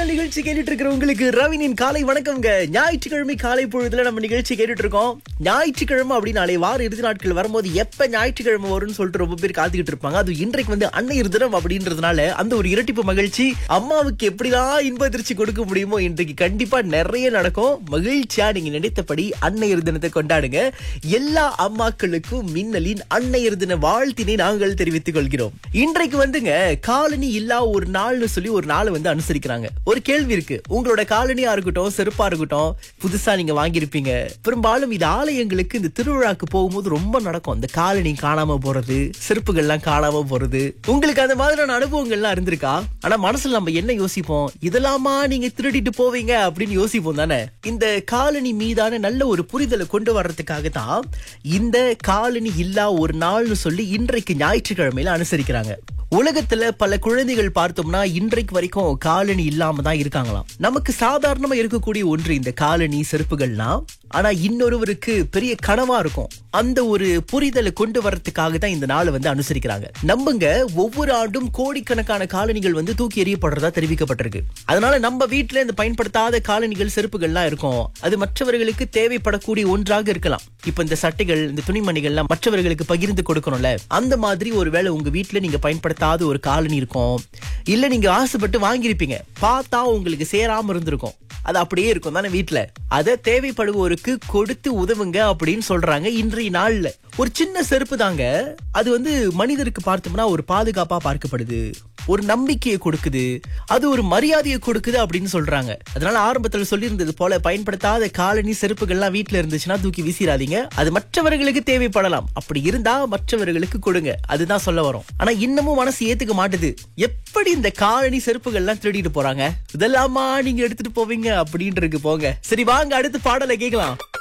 மின்னல் நிகழ்ச்சி கேட்டுட்டு இருக்கிற உங்களுக்கு ரவினின் காலை வணக்கம்ங்க ஞாயிற்றுக்கிழமை காலை பொழுதுல நம்ம நிகழ்ச்சி கேட்டுட்டு இருக்கோம் ஞாயிற்றுக்கிழமை அப்படின்னாலே வார இறுதி நாட்கள் வரும்போது எப்ப ஞாயிற்றுக்கிழமை வரும்னு சொல்லிட்டு ரொம்ப பேர் காத்துக்கிட்டு இருப்பாங்க அது இன்றைக்கு வந்து அன்னையர் தினம் அப்படின்றதுனால அந்த ஒரு இரட்டிப்பு மகிழ்ச்சி அம்மாவுக்கு எப்படிலாம் இன்ப அதிர்ச்சி கொடுக்க முடியுமோ இன்றைக்கு கண்டிப்பா நிறைய நடக்கும் மகிழ்ச்சியா நீங்க நினைத்தபடி அன்னையர் தினத்தை கொண்டாடுங்க எல்லா அம்மாக்களுக்கும் மின்னலின் அன்னையர் தின வாழ்த்தினை நாங்கள் தெரிவித்துக் கொள்கிறோம் இன்றைக்கு வந்துங்க காலனி இல்லா ஒரு நாள்னு சொல்லி ஒரு நாளை வந்து அனுசரிக்கிறாங்க ஒரு கேள்வி இருக்கு உங்களோட காலனியா இருக்கட்டும் செருப்பா இருக்கட்டும் புதுசா நீங்க வாங்கியிருப்பீங்க பெரும்பாலும் இது ஆலயங்களுக்கு இந்த திருவிழாக்கு போகும்போது ரொம்ப நடக்கும் இந்த காலனி காணாம போறது செருப்புகள்லாம் காணாம போறது உங்களுக்கு அந்த மாதிரியான அனுபவங்கள்லாம் இருந்திருக்கா ஆனா மனசுல நம்ம என்ன யோசிப்போம் இதெல்லாமா நீங்க திருடிட்டு போவீங்க அப்படின்னு யோசிப்போம் தானே இந்த காலனி மீதான நல்ல ஒரு புரிதலை கொண்டு வர்றதுக்காக தான் இந்த காலனி இல்லா ஒரு நாள்னு சொல்லி இன்றைக்கு ஞாயிற்றுக்கிழமையில அனுசரிக்கிறாங்க உலகத்துல பல குழந்தைகள் பார்த்தோம்னா இன்றைக்கு வரைக்கும் காலனி இல்லாம தான் இருக்காங்களாம் நமக்கு சாதாரணமா இருக்கக்கூடிய ஒன்று இந்த காலனி செருப்புகள்லாம் ஆனா இன்னொருவருக்கு பெரிய கனவா இருக்கும் அந்த ஒரு புரிதலை கொண்டு வரதுக்காக தான் இந்த நாளை வந்து அனுசரிக்கிறாங்க நம்புங்க ஒவ்வொரு ஆண்டும் கோடிக்கணக்கான காலனிகள் வந்து தூக்கி எறியப்படுறதா தெரிவிக்கப்பட்டிருக்கு அதனால நம்ம வீட்டுல இந்த பயன்படுத்தாத காலனிகள் செருப்புகள்லாம் இருக்கும் அது மற்றவர்களுக்கு தேவைப்படக்கூடிய ஒன்றாக இருக்கலாம் இப்ப இந்த சட்டைகள் இந்த துணிமணிகள்லாம் மற்றவர்களுக்கு பகிர்ந்து கொடுக்கணும்ல அந்த மாதிரி ஒருவேளை உங்க வீட்டுல நீங்க பயன்படுத்தாத ஒரு காலனி இருக்கும் இல்ல நீங்க ஆசைப்பட்டு வாங்கியிருப்பீங்க பார்த்தா உங்களுக்கு சேராம இருந்திருக்கும் அது அப்படியே இருக்கும் தானே வீட்டுல அதை தேவைப்படுவோருக்கு கொடுத்து உதவுங்க அப்படின்னு சொல்றாங்க இன்றைய நாள்ல ஒரு சின்ன செருப்பு தாங்க அது வந்து மனிதருக்கு பார்த்தோம்னா ஒரு பாதுகாப்பா பார்க்கப்படுது ஒரு நம்பிக்கையை கொடுக்குது அது ஒரு மரியாதையை கொடுக்குது அப்படின்னு சொல்றாங்க அதனால ஆரம்பத்துல சொல்லியிருந்தது போல பயன்படுத்தாத காலனி செருப்புகள்லாம் வீட்டுல இருந்துச்சுன்னா தூக்கி வீசிடாதீங்க அது மற்றவர்களுக்கு தேவைப்படலாம் அப்படி இருந்தா மற்றவர்களுக்கு கொடுங்க அதுதான் சொல்ல வரோம் ஆனா இன்னமும் மனசு ஏத்துக்க மாட்டுது எப்படி இந்த காலனி செருப்புகள்லாம் திருடிட்டு போறாங்க இதெல்லாமா நீங்க எடுத்துட்டு போவீங்க அப்படின்ட்டு இருக்கு போங்க சரி வாங்க அடுத்து பாடலை கேட்கலாம்